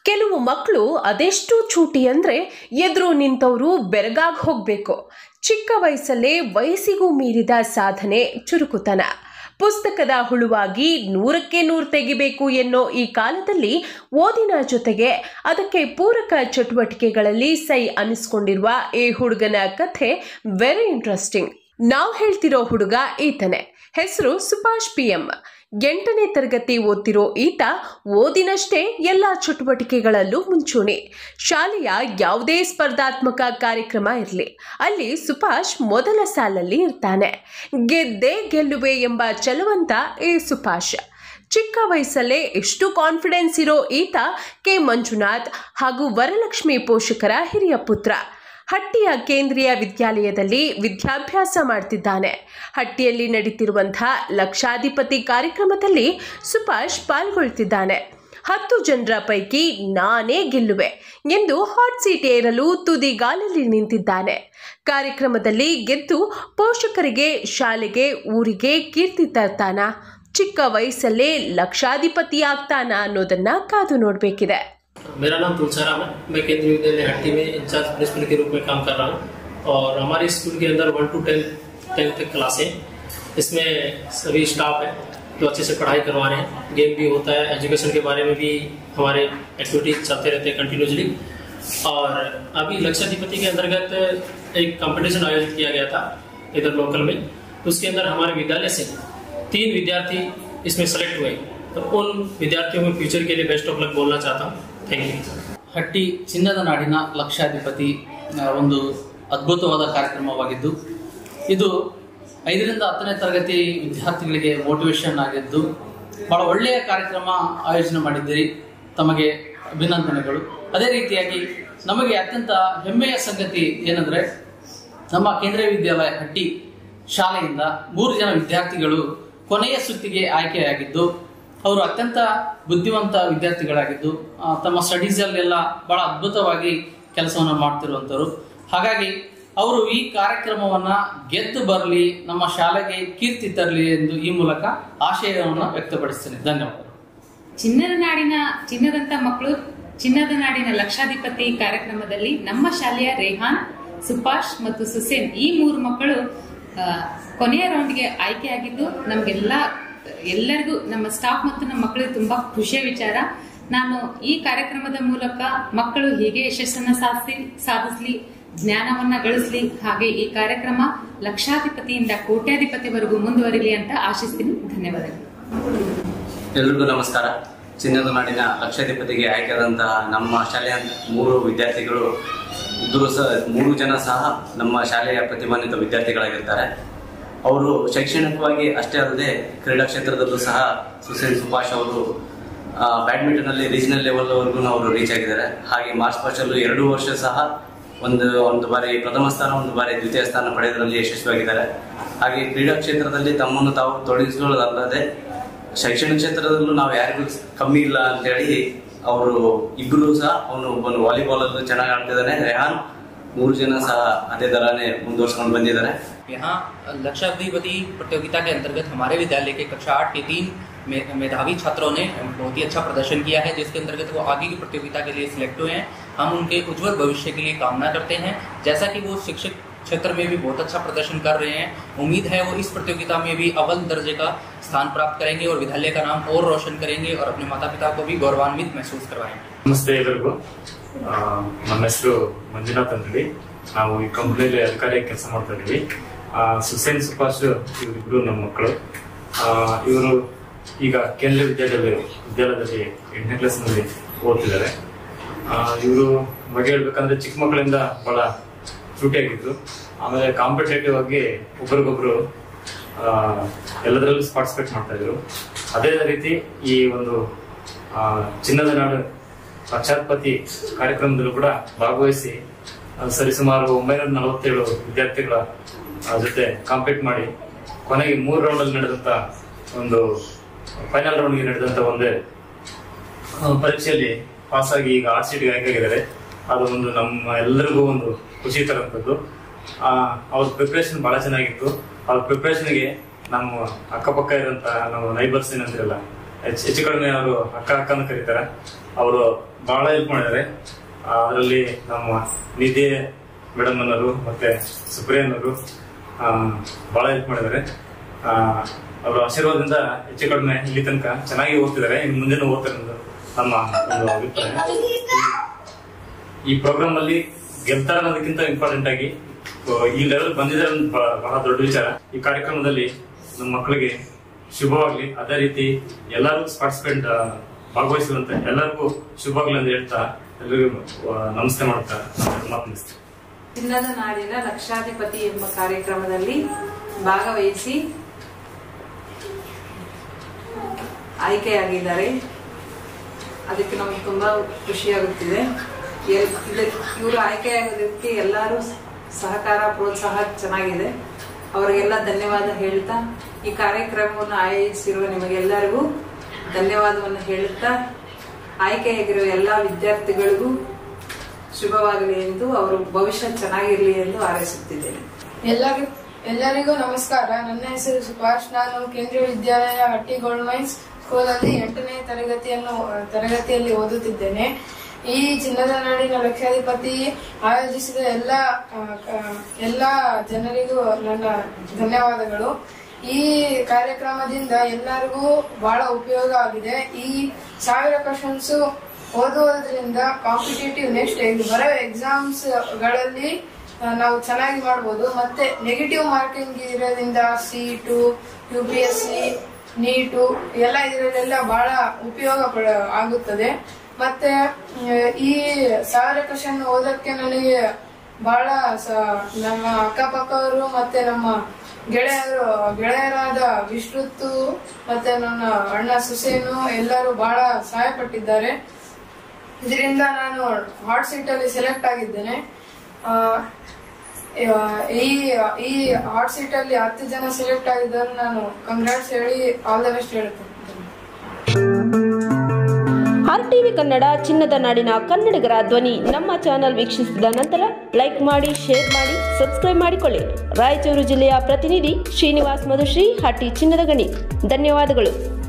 ಕೆಲವು ಮಕ್ಕಳು ಅದೆಷ್ಟು ಚೂಟಿ ಅಂದರೆ ಎದುರು ನಿಂತವರು ಬೆರಗಾಗಿ ಹೋಗಬೇಕು ಚಿಕ್ಕ ವಯಸ್ಸಲ್ಲೇ ವಯಸ್ಸಿಗೂ ಮೀರಿದ ಸಾಧನೆ ಚುರುಕುತನ ಪುಸ್ತಕದ ಹುಳುವಾಗಿ ನೂರಕ್ಕೆ ನೂರು ತೆಗಿಬೇಕು ಎನ್ನೋ ಈ ಕಾಲದಲ್ಲಿ ಓದಿನ ಜೊತೆಗೆ ಅದಕ್ಕೆ ಪೂರಕ ಚಟುವಟಿಕೆಗಳಲ್ಲಿ ಸೈ ಅನಿಸ್ಕೊಂಡಿರುವ ಈ ಹುಡುಗನ ಕಥೆ ವೆರಿ ಇಂಟ್ರೆಸ್ಟಿಂಗ್ ನಾವು ಹೇಳ್ತಿರೋ ಹುಡುಗ ಈತನೇ ಹೆಸರು ಸುಭಾಷ್ ಪಿ ಎಂ ಎಂಟನೇ ತರಗತಿ ಓದ್ತಿರೋ ಈತ ಓದಿನಷ್ಟೇ ಎಲ್ಲ ಚಟುವಟಿಕೆಗಳಲ್ಲೂ ಮುಂಚೂಣಿ ಶಾಲೆಯ ಯಾವುದೇ ಸ್ಪರ್ಧಾತ್ಮಕ ಕಾರ್ಯಕ್ರಮ ಇರಲಿ ಅಲ್ಲಿ ಸುಭಾಷ್ ಮೊದಲ ಸಾಲಲ್ಲಿ ಇರ್ತಾನೆ ಗೆದ್ದೇ ಗೆಲ್ಲುವೆ ಎಂಬ ಚಲವಂತ ಈ ಸುಭಾಷ್ ಚಿಕ್ಕ ವಯಸ್ಸಲ್ಲೇ ಎಷ್ಟು ಕಾನ್ಫಿಡೆನ್ಸ್ ಇರೋ ಈತ ಕೆ ಮಂಜುನಾಥ್ ಹಾಗೂ ವರಲಕ್ಷ್ಮಿ ಪೋಷಕರ ಹಿರಿಯ ಪುತ್ರ ಹಟ್ಟಿಯ ಕೇಂದ್ರೀಯ ವಿದ್ಯಾಲಯದಲ್ಲಿ ವಿದ್ಯಾಭ್ಯಾಸ ಮಾಡ್ತಿದ್ದಾನೆ ಹಟ್ಟಿಯಲ್ಲಿ ನಡೀತಿರುವಂತಹ ಲಕ್ಷಾಧಿಪತಿ ಕಾರ್ಯಕ್ರಮದಲ್ಲಿ ಸುಭಾಷ್ ಪಾಲ್ಗೊಳ್ತಿದ್ದಾನೆ ಹತ್ತು ಜನರ ಪೈಕಿ ನಾನೇ ಗೆಲ್ಲುವೆ ಎಂದು ಹಾಟ್ ಸೀಟ್ ಏರಲು ತುದಿಗಾಲಲ್ಲಿ ನಿಂತಿದ್ದಾನೆ ಕಾರ್ಯಕ್ರಮದಲ್ಲಿ ಗೆದ್ದು ಪೋಷಕರಿಗೆ ಶಾಲೆಗೆ ಊರಿಗೆ ಕೀರ್ತಿ ತರ್ತಾನ ಚಿಕ್ಕ ವಯಸ್ಸಲ್ಲೇ ಲಕ್ಷಾಧಿಪತಿಯಾಗ್ತಾನ ಅನ್ನೋದನ್ನ ಕಾದು ನೋಡಬೇಕಿದೆ मेरा नाम तुलसाराम है मैं केंद्रीय विद्यालय हट्टी में इंचार्ज प्रिंसिपल के रूप में काम कर रहा हूँ और हमारे स्कूल के अंदर वन टू टेन टेंथ तक क्लासें इसमें सभी स्टाफ है जो अच्छे से पढ़ाई करवा रहे हैं गेम भी होता है एजुकेशन के बारे में भी हमारे एक्टिविटीज चलते रहते हैं कंटिन्यूसली और अभी लक्षाधिपति के अंतर्गत एक कंपटीशन आयोजित किया गया था इधर लोकल में उसके अंदर हमारे विद्यालय से तीन विद्यार्थी इसमें सेलेक्ट हुए तो उन विद्यार्थियों में फ्यूचर के लिए बेस्ट ऑफ लक बोलना चाहता हूँ थैंक यू ಹಟ್ಟಿ ಚಿನ್ನದ ನಾಡಿನ ಲಕ್ಷಾಧಿಪತಿ ಆ, ಒಂದು ಅದ್ಭುತವಾದ ಕಾರ್ಯಕ್ರಮವಾಗಿದ್ದು ಇದು ಐದರಿಂದ ಹತ್ತನೇ ತರಗತಿ ವಿದ್ಯಾರ್ಥಿಗಳಿಗೆ ಮೋಟಿವೇಶನ್ ಆಗಿದ್ದು ಬಹಳ ಒಳ್ಳೆಯ ಕಾರ್ಯಕ್ರಮ ಆಯೋಜನೆ ಮಾಡಿದ್ದೀರಿ ತಮಗೆ ಅಭಿನಂದನೆಗಳು ಅದೇ ರೀತಿಯಾಗಿ ನಮಗೆ ಅತ್ಯಂತ ಹೆಮ್ಮೆಯ ಸಂಗತಿ ಏನಂದ್ರೆ ನಮ್ಮ ಕೇಂದ್ರೀಯ ವಿದ್ಯಾಲಯ ಹಟ್ಟಿ ಶಾಲೆಯಿಂದ ಮೂರು ಜನ ವಿದ್ಯಾರ್ಥಿಗಳು ಕೊನೆಯ ಸುತ್ತಿಗೆ ಆಯ್ಕೆಯಾಗಿದ್ದು ಅವರು ಅತ್ಯಂತ ಬುದ್ಧಿವಂತ ವಿದ್ಯಾರ್ಥಿಗಳಾಗಿದ್ದು ಆ, ತಮ್ಮ ಸ್ಟಡೀಸ್ ಅಲ್ಲೆಲ್ಲ ಬಹಳ ಅದ್ಭುತವಾಗಿ ಕೆಲಸವನ್ನು ಮಾಡ್ತಿರುವಂತರು ಹಾಗಾಗಿ ಅವರು ಈ ಕಾರ್ಯಕ್ರಮವನ್ನ ಗೆದ್ದು ಬರಲಿ ನಮ್ಮ ಶಾಲೆಗೆ ಕೀರ್ತಿ ತರಲಿ ಎಂದು ಈ ಮೂಲಕ ಆಶಯವನ್ನು ವ್ಯಕ್ತಪಡಿಸ್ತೇನೆ ಧನ್ಯವಾದಗಳು ಚಿನ್ನದ ನಾಡಿನ ಚಿನ್ನದಂತ ಮಕ್ಕಳು ಚಿನ್ನದ ನಾಡಿನ ಲಕ್ಷಾಧಿಪತಿ ಕಾರ್ಯಕ್ರಮದಲ್ಲಿ ನಮ್ಮ ಶಾಲೆಯ ರೇಹಾನ್ ಸುಭಾಷ್ ಮತ್ತು ಸುಸೇನ್ ಈ ಮೂರು ಮಕ್ಕಳು ಆ, ಕೊನೆಯ ರೌಂಡ್ಗೆ ಆಯ್ಕೆಯಾಗಿದ್ದು ನಮಗೆಲ್ಲ ಎಲ್ಲರಿಗೂ ನಮ್ಮ ಸ್ಟಾಫ್ ಮತ್ತು ನಮ್ಮ ಮಕ್ಕಳಿಗೆ ತುಂಬಾ ಖುಷಿಯ ವಿಚಾರ ನಾನು ಈ ಕಾರ್ಯಕ್ರಮದ ಮೂಲಕ ಮಕ್ಕಳು ಹೀಗೆ ಯಶಸ್ಸನ್ನ ಸಾಧಿಸಿ ಸಾಧಿಸ್ಲಿ ಜ್ಞಾನವನ್ನ ಗಳಿಸ್ಲಿ ಹಾಗೆ ಈ ಕಾರ್ಯಕ್ರಮ ಲಕ್ಷಾಧಿಪತಿಯಿಂದ ಕೋಟ್ಯಾಧಿಪತಿವರೆಗೂ ಮುಂದುವರಿಲಿ ಅಂತ ಆಶಿಸ್ತೀನಿ ಧನ್ಯವಾದಗಳು ಎಲ್ರಿಗೂ ನಮಸ್ಕಾರ ಚಿನ್ನದ ನಾಡಿನ ಲಕ್ಷಾಧಿಪತಿಗೆ ಆಯ್ಕೆಯಾದಂತಹ ನಮ್ಮ ಶಾಲೆಯ ಮೂರು ವಿದ್ಯಾರ್ಥಿಗಳು ಇಬ್ಬರು ಸಹ ಮೂರು ಜನ ಸಹ ನಮ್ಮ ಶಾಲೆಯ ಪ್ರತಿಭಾನ್ವಿತ ವಿದ್ಯಾರ್ಥಿಗಳಾಗಿರ್ತಾರೆ ಅವರು ಶೈಕ್ಷಣಿಕವಾಗಿ ಅಷ್ಟೇ ಅಲ್ಲದೆ ಕ್ರೀಡಾ ಕ್ಷೇತ್ರದಲ್ಲೂ ಸಹ ಸುಶೀಲ್ ಸುಭಾಷ್ ಅವರು ಬ್ಯಾಡ್ಮಿಂಟನ್ ಅಲ್ಲಿ ರೀಜನಲ್ ಲೆವೆಲ್ವರೆಗೂ ಅವರು ರೀಚ್ ಆಗಿದ್ದಾರೆ ಹಾಗೆ ಮಾರ್ಚ್ ಪಾಸ್ಟ್ ಅಲ್ಲೂ ಎರಡು ವರ್ಷ ಸಹ ಒಂದು ಒಂದು ಬಾರಿ ಪ್ರಥಮ ಸ್ಥಾನ ಒಂದು ಬಾರಿ ದ್ವಿತೀಯ ಸ್ಥಾನ ಪಡೆಯೋದ್ರಲ್ಲಿ ಯಶಸ್ವಿಯಾಗಿದ್ದಾರೆ ಹಾಗೆ ಕ್ರೀಡಾ ಕ್ಷೇತ್ರದಲ್ಲಿ ತಮ್ಮನ್ನು ತಾವು ತೊಡಗಿಸಿಕೊಳ್ಳೋದಲ್ಲದೆ ಶೈಕ್ಷಣಿಕ ಕ್ಷೇತ್ರದಲ್ಲೂ ನಾವು ಯಾರಿಗೂ ಕಮ್ಮಿ ಇಲ್ಲ ಅಂತ ಹೇಳಿ ಅವರು ಇಬ್ರು ಸಹ ಅವನು ಒಬ್ಬನು ವಾಲಿಬಾಲ್ ಅಲ್ಲೂ ಚೆನ್ನಾಗಿ ಆಡ್ತಿದ್ದಾನೆ ರೆಹಾನ್ ಮೂರು ಜನ ಸಹ ಅದೇ ತರಾನೇ ಮುಂದುವರ್ಸ್ಕೊಂಡು ಬಂದಿದ್ದಾರೆ यहाँ लक्षाधिपति प्रतियोगिता के अंतर्गत हमारे विद्यालय के कक्षा आठ के तीन मे- मेधावी छात्रों ने बहुत ही अच्छा प्रदर्शन किया है जिसके अंतर्गत वो आगे की प्रतियोगिता के लिए सिलेक्ट हुए हैं हम उनके उज्जवल भविष्य के लिए कामना करते हैं जैसा कि वो शिक्षक क्षेत्र में भी बहुत अच्छा प्रदर्शन कर रहे हैं उम्मीद है वो इस प्रतियोगिता में भी अव्वल दर्जे का स्थान प्राप्त करेंगे और विद्यालय का नाम और रोशन करेंगे और अपने माता पिता को भी गौरवान्वित महसूस करवाएंगे ನಮಸ್ತೆ ಎಲ್ಲರಿಗೂ ಆ, ನಮ್ಮ ಹೆಸರು ಮಂಜುನಾಥ್ ಅಂತೇಳಿ ನಾವು ಈ ಕಂಪ್ನಿಯಲ್ಲಿ ಅಧಿಕಾರಿಯಾಗಿ ಕೆಲಸ ಮಾಡ್ತಾ ಇದೀವಿ ಆ, ಸುಸೇನ್ ಸುಭಾಷ್ ಇವರಿಬ್ರು ನಮ್ಮ ಮಕ್ಕಳು ಇವರು ಈಗ ಕೇಂದ್ರೀಯ ವಿದ್ಯಾಲಯದಲ್ಲಿ ವಿದ್ಯಾಲಯದಲ್ಲಿ ಎಂಟನೇ ಕ್ಲಾಸ್ನಲ್ಲಿ ಓದ್ತಿದ್ದಾರೆ ಇವರು ಬಗ್ಗೆ ಹೇಳ್ಬೇಕಂದ್ರೆ ಚಿಕ್ಕ ಮಕ್ಕಳಿಂದ ಬಹಳ ಚೂಟಿಯಾಗಿದ್ರು ಆಮೇಲೆ ಕಾಂಪಿಟೇಟಿವ್ ಆಗಿ ಒಬ್ರಿಗೊಬ್ರು ಆ, ಎಲ್ಲದರಲ್ಲೂ ಪಾರ್ಟಿಸಿಪೇಟ್ ಮಾಡ್ತಾ ಇದ್ರು ಅದೇ ರೀತಿ ಈ ಒಂದು ಆ, ಚಿನ್ನದ ನಾಡು ಲಕ್ಷಾಧಿಪತಿ ಕಾರ್ಯಕ್ರಮದಲ್ಲೂ ಕೂಡ ಭಾಗವಹಿಸಿ ಆ, ಸರಿಸುಮಾರು ಒಂಬೈನೂರ ನಲವತ್ತೇಳು ವಿದ್ಯಾರ್ಥಿಗಳ ಆ, ಜೊತೆ ಕಾಂಪೀಟ್ ಮಾಡಿ ಕೊನೆಗೆ ಮೂರು ರೌಂಡ್ ಅಲ್ಲಿ ನಡೆದಂತ ಒಂದು ಫೈನಲ್ ರೌಂಡ್ಗೆ ನಡೆದಂತ ಒಂದೇ ಆ, ಪರೀಕ್ಷೆಯಲ್ಲಿ ಪಾಸ್ ಆಗಿ ಈಗ ಆರ್ ಸೀಟ್ಗೆ ಆಯ್ಕೆಯಾಗಿದ್ದಾರೆ ಅದು ಒಂದು ನಮ್ಮ ಎಲ್ಲರಿಗೂ ಒಂದು ಖುಷಿ ತರುವಂಥದ್ದು ಆ, ಅವ್ರ ಪ್ರಿಪ್ರೇಷನ್ ಬಹಳ ಚೆನ್ನಾಗಿತ್ತು ಅವ್ರ ಪ್ರಿಪ್ರೇಷನ್ಗೆ ನಮ್ಮ ಅಕ್ಕಪಕ್ಕ ಇರುವಂತ ನಮ್ಮ ನೈಬರ್ಸ್ ಏನಂತಿರಲ್ಲ ಹೆಚ್ಚು ಹೆಚ್ಚು ಕಡಿಮೆ ಅವರು ಅಕ್ಕ ಅಕ್ಕನ ಕರೀತಾರೆ ಅವರು ಬಹಳ ಹೆಲ್ಪ್ ಮಾಡಿದ್ದಾರೆ ಅದರಲ್ಲಿ ನಮ್ಮ ನಿಧಿ ಮೇಡಮ್ ಅನ್ನೋರು ಮತ್ತೆ ಸುಪ್ರಿಯನ್ ಅವರು ಆ, ಬಹಳ ಹೆಲ್ಪ್ ಮಾಡಿದ್ದಾರೆ ಆ, ಅವರ ಆಶೀರ್ವಾದದಿಂದ ಹೆಚ್ಚು ಕಡಿಮೆ ಇಲ್ಲಿ ತನಕ ಚೆನ್ನಾಗಿ ಓದ್ತಿದ್ದಾರೆ ಇನ್ನು ಮುಂದೆನೂ ಓದ್ತಾರೆ ಅನ್ನೋದು ನಮ್ಮ ಒಂದು ಅಭಿಪ್ರಾಯ ಈ ಪ್ರೋಗ್ರಾಮ್ ಅಲ್ಲಿ ಗೆಲ್ತಾರೆ ಅನ್ನೋದಕ್ಕಿಂತ ಇಂಪಾರ್ಟೆಂಟ್ ಆಗಿ ಆ, ಈ ಲೆವೆಲ್ ಬಂದಿದೆ ಅನ್ನೋದು ಬಹಳ- ಬಹಳ ದೊಡ್ಡ ವಿಚಾರ ಈ ಕಾರ್ಯಕ್ರಮದಲ್ಲಿ ನಮ್ಮ ಮಕ್ಕಳಿಗೆ ಶುಭವಾಗ್ಲಿ ಅದೇ ರೀತಿ ಎಲ್ಲರೂ ಪಾರ್ಟಿಸಿಪೇಟ್ ಭಾಗವಹಿಸುವಂತೆ ಎಲ್ಲರಿಗೂ ಶುಭವಾಗ್ಲಿ ಅಂತ ಹೇಳ್ತಾ ಎಲ್ಲರಿಗೂ ಆ, ನಮಸ್ತೆ ಮಾಡ್ತಾ ನಾನು ಮಾತು ಮುಗಿಸ್ತೀನಿ ಚಿನ್ನದ ನಾಡಿನ ಲಕ್ಷಾಧಿಪತಿ ಎಂಬ ಕಾರ್ಯಕ್ರಮದಲ್ಲಿ ಭಾಗವಹಿಸಿ ಆಯ್ಕೆಯಾಗಿದ್ದಾರೆ ಅದಕ್ಕೆ ನಮಗೆ ತುಂಬಾ ಖುಷಿಯಾಗುತ್ತಿದೆ ಎಲ್- ಇದು- ಇವರು ಆಯ್ಕೆಯಾಗೋದಕ್ಕೆ ಎಲ್ಲರೂ ಸಹಕಾರ ಪ್ರೋತ್ಸಾಹ ಚೆನ್ನಾಗಿದೆ ಅವರಿಗೆಲ್ಲ ಧನ್ಯವಾದ ಹೇಳ್ತಾ ಈ ಕಾರ್ಯಕ್ರಮವನ್ನು ಆಯೋಜಿಸಿರುವ ನಿಮಗೆಲ್ಲರಿಗೂ ಧನ್ಯವಾದವನ್ನು ಹೇಳುತ್ತಾ ಆಯ್ಕೆಯಾಗಿರುವ ಎಲ್ಲ ವಿದ್ಯಾರ್ಥಿಗಳಿಗೂ ಶುಭವಾಗಲಿ ಎಂದು ಅವರು ಭವಿಷ್ಯ ಚೆನ್ನಾಗಿರಲಿ ಎಂದು ಹಾರೈಸುತ್ತಿದ್ದೇನೆ ಎಲ್ಲರಿಗೂ ಎಲ್ಲರಿಗೂ ನಮಸ್ಕಾರ ನನ್ನ ಹೆಸರು ಸುಭಾಷ್ ನಾನು ಕೇಂದ್ರೀಯ ವಿದ್ಯಾಲಯ ಹಟ್ಟಿ ಗೋಲ್ಡ್ ಮೈನ್ಸ್ ಸ್ಕೂಲಲ್ಲಿ ಎಂಟನೇ ತರಗತಿಯನ್ನು ತರಗತಿಯಲ್ಲಿ ಓದುತ್ತಿದ್ದೇನೆ ಈ ಚಿನ್ನದ ನಾಡಿನ ಲಕ್ಷಾಧಿಪತಿ ಆಯೋಜಿಸಿದ ಎಲ್ಲ ಆ, ಆ, ಎಲ್ಲ ಜನರಿಗೂ ನನ್ನ ಧನ್ಯವಾದಗಳು ಈ ಕಾರ್ಯಕ್ರಮದಿಂದ ಎಲ್ಲರಿಗೂ ಬಹಳ ಉಪಯೋಗ ಆಗಿದೆ ಈ ಸಾವಿರ ಕ್ವಶನ್ಸ್ ಓದುವುದರಿಂದ ಕಾಂಪಿಟೇಟಿವ್ ನೆಕ್ಸ್ಟ್ ಬರೋ ಎಕ್ಸಾಮ್ಸ್ ಗಳಲ್ಲಿ ಆ, ನಾವು ಚೆನ್ನಾಗಿ ಮಾಡ್ಬೋದು ಮತ್ತೆ ನೆಗೆಟಿವ್ ಮಾರ್ಕಿಂಗ್ ಇರೋದ್ರಿಂದ seat U P S C NEET ಎಲ್ಲ ಇದರಲ್ಲೆಲ್ಲ ಬಹಳ ಉಪಯೋಗ ಪಡ- ಆಗುತ್ತದೆ ಮತ್ತೆ ಆ, ಈ ಸಾವಿರ ಕ್ವಶನ್ ಓದಕ್ಕೆ ನನಗೆ ಬಹಳ ಸ- ನಮ್ಮ ಅಕ್ಕಪಕ್ಕವರು ಮತ್ತೆ ನಮ್ಮ ಗೆಳೆಯರು ಗೆಳೆಯರಾದ ವಿಶ್ರುತ್ತು ಮತ್ತೆ ನನ್ನ ಅಣ್ಣ ಸುಸೇನು ಎಲ್ಲರೂ ಬಹಳ ಸಹಾಯ ಪಟ್ಟಿದ್ದಾರೆ ಇದರಿಂದ ನಾನು ಹಾಟ್ ಸೀಟ್ ಅಲ್ಲಿ ಸೆಲೆಕ್ಟ್ ಆಗಿದ್ದೇನೆ ಆ, ಈ ಈ ಹಾಟ್ ಸೀಟ್ ಅಲ್ಲಿ ಹತ್ತು ಜನ ಸೆಲೆಕ್ಟ್ ಆಗಿದ್ದಾರೆ ನಾನು ಕಂಗ್ರಾಟ್ಸ್ ಹೇಳಿ ಆಲ್ ದ ಬೆಸ್ಟ್ ಹೇಳುತ್ತೇನೆ ಆರ್ ಟಿವಿ ಕನ್ನಡ ಚಿನ್ನದ ನಾಡಿನ ಕನ್ನಡಿಗರ ಧ್ವನಿ ನಮ್ಮ ಚಾನೆಲ್ ವೀಕ್ಷಿಸಿದ ನಂತರ ಲೈಕ್ ಮಾಡಿ ಶೇರ್ ಮಾಡಿ ಸಬ್ಸ್ಕ್ರೈಬ್ ಮಾಡಿಕೊಳ್ಳಿ ರಾಯಚೂರು ಜಿಲ್ಲೆಯ ಪ್ರತಿನಿಧಿ ಶ್ರೀನಿವಾಸ್ ಮಧುಶ್ರೀ ಹಟ್ಟಿ ಚಿನ್ನದ ಗಣಿ ಧನ್ಯವಾದಗಳು